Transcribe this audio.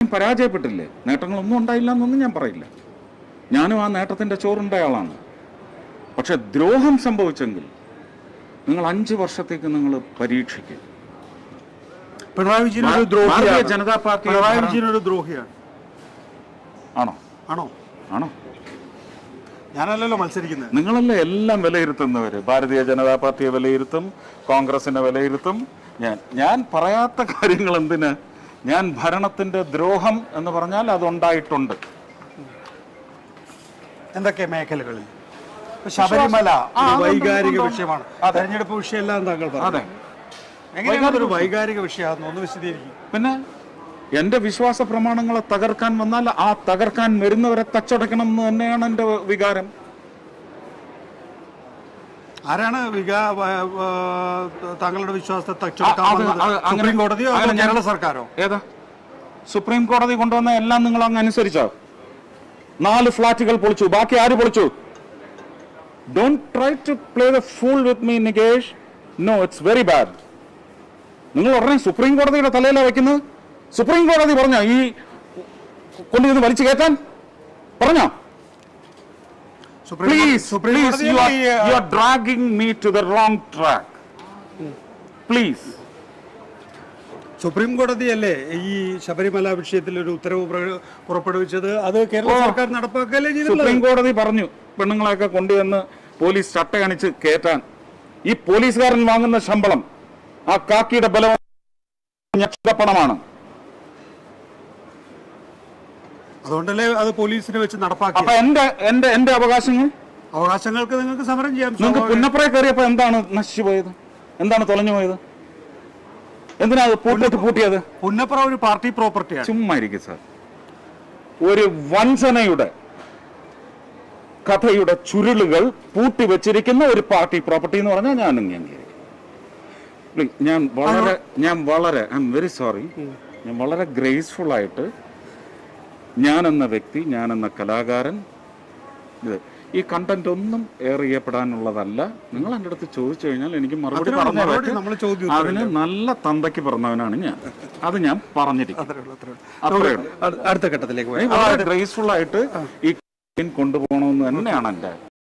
പരാജയപ്പെട്ടില്ലേ നേട്ടങ്ങളൊന്നും ഉണ്ടായില്ല എന്നൊന്നും ഞാൻ പറയില്ല ഞാനും ആ നേട്ടത്തിന്റെ ചോറുണ്ട ആളാണ് പക്ഷെ ദ്രോഹം സംഭവിച്ചെങ്കിൽ നിങ്ങൾ അഞ്ച് വർഷത്തേക്ക് നിങ്ങൾ പരീക്ഷിക്കും പിണറായി വിജയൻ ഒരു ഭാരതീയ ദ്രോഹിയാണ് ജനതാ പാർട്ടി പിണറായി വിജയൻ ഒരു ദ്രോഹിയാണ് ആണോ ആണോ ആണോ ഞാനല്ലല്ലോ മത്സരിക്കുന്നത് നിങ്ങളല്ലേ എല്ലാം വിലയിരുത്തുന്നവര് ഭാരതീയ ജനതാ പാർട്ടിയെ വിലയിരുത്തും കോൺഗ്രസിനെ വിലയിരുത്തും ഞാൻ ഞാൻ പറയാത്ത കാര്യങ്ങൾ എന്തിന് ഞാൻ ഭരണത്തിന്റെ ദ്രോഹം എന്ന് പറഞ്ഞാൽ അതുണ്ടായിട്ടുണ്ട് എന്തൊക്കെ മേഖലകളിൽ ഇപ്പൊ ശബരിമല ആ, ഒരു അതുണ്ട്, വൈകാരിക ഉണ്ട്. വിഷയമാണ് അതെ. തെരഞ്ഞെടുപ്പ് വിഷയമല്ല താങ്കൾ പറഞ്ഞു അതെ എങ്ങനെയാണ് അതൊരു വൈകാരിക വിഷയമാണെന്ന് ഒന്ന് വിശദീകരിക്കും പിന്നെ എന്റെ വിശ്വാസ പ്രമാണങ്ങളെ തകർക്കാൻ വന്നാൽ ആ തകർക്കാൻ വരുന്നവരെ തച്ചടക്കണം എന്ന് തന്നെയാണ് എന്റെ വികാരം ആരാണ് വികാ വ- വ- താങ്കളുടെ വിശ്വാസത്തെ ആ, തച്ചെടുക്കാൻ അത് വന്നത്? അത് അങ്ങനെ- സുപ്രീം കോടതിയോ അതോ അങ്ങനെ ഞാൻ- കേരള സർക്കാരോ ഏതാ സുപ്രീം കോടതി കൊണ്ടുവന്ന എല്ലാം നിങ്ങൾ അങ്ങ് അനുസരിച്ചോ നാല് ഫ്ലാറ്റുകൾ പൊളിച്ചു ബാക്കി ആര് പൊളിച്ചു don't try to play the fool with me Nikesh no it's very bad നിങ്ങൾ ഉടനെ സുപ്രീം കോടതിയുടെ തലയിലാണ് വെക്കുന്നത് സുപ്രീം കോടതി പറഞ്ഞോ ഈ കൊണ്ടുവന്ന് വലിച്ചു കയറ്റാൻ പറഞ്ഞോ supreme please supreme please you are കോടതിയല്ലേ ഈ, you are dragging me to the wrong track please supreme കോടതിയല്ലേ ഈ ശബരിമല വിഷയത്തിൽ ഒരു ഉത്തരവ് പ്ര- പുറപ്പെടുവിച്ചത് അത് കേരള ഓ. സർക്കാർ നടപ്പാക്കല്ലേ ചെയ്തിട്ടുള്ളത് സുപ്രീം കോടതി പറഞ്ഞു പെണ്ണുങ്ങളെയൊക്കെ കൊണ്ടുവന്ന് പോലീസ് ചട്ടയണിച്ച് കയറ്റാൻ ഈ പോലീസുകാരൻ വാങ്ങുന്ന ശമ്പളം ആ കാക്കിയുടെ ബലം പണമാണ് അതുകൊണ്ടല്ലേ അത് പോലീസിനെ വെച്ച് നടപ്പാക്കി അപ്പൊ എന്റെ എന്റെ എന്റെ അവകാശങ്ങൾ അവകാശങ്ങൾക്ക് നിങ്ങൾക്ക് സമരം ചെയ്യാം നിങ്ങൾക്ക് സ്വാഭാവികം. പുന്നപ്പുറ കയറിയപ്പോ എന്താണ് നശിച്ചു പോയത് എന്താണ് തൊലഞ്ഞു പോയത് എന്തിനാ അത് പൂട്ടിട്ട് പൂട്ടിയത് പുന്നപ്പുറ ഒരു പാർട്ടി പ്രോപ്പർട്ടിയാണ് ചുമ്മാ ഇരിക്കും സാർ ഒരു വഞ്ചനയുടെ കഥയുടെ ചുരുളുകൾ പൂട്ടി വെച്ചിരിക്കുന്ന ഒരു പാർട്ടി പ്രോപ്പർട്ടി എന്ന് പറഞ്ഞാൽ ഞാൻ അംഗീകരിക്കും Please, ഞാൻ വളരെ ഞാൻ വളരെ ഐ എം വെരി സോറി ഞാൻ വളരെ ഗ്രേസ്ഫുൾ ആയിട്ട് ഞാൻ എന്ന വ്യക്തി ഞാൻ എന്ന കലാകാരൻ ഇത് ഈ കണ്ടന്റ് ഒന്നും എയർ ചെയ്യപ്പെടാനുള്ളതല്ല നിങ്ങൾ എൻ്റെ അടുത്ത് ചോദിച്ചു കഴിഞ്ഞാൽ എനിക്ക് മറുപടി അതിനുള്ള പറഞ്ഞേ മറുപടി പറ്റൂ. നമ്മള് ചോദ്യം അതിന് നല്ല തന്തയ്ക്ക് പറഞ്ഞവനാണ് ഞാൻ അത് ഞാൻ പറഞ്ഞിരിക്കും അത്രേ ഉള്ളൂ, അത്രേ ഉള്ളൂ. അത്രേ ഉള്ളൂ അടു- അടുത്ത ഘട്ടത്തിലേക്ക് പോയി വളരെ ഗ്രേസ്ഫുൾ ആയിട്ട് ഈ കൊണ്ടുപോകണമെന്ന് തന്നെയാണ് എൻ്റെ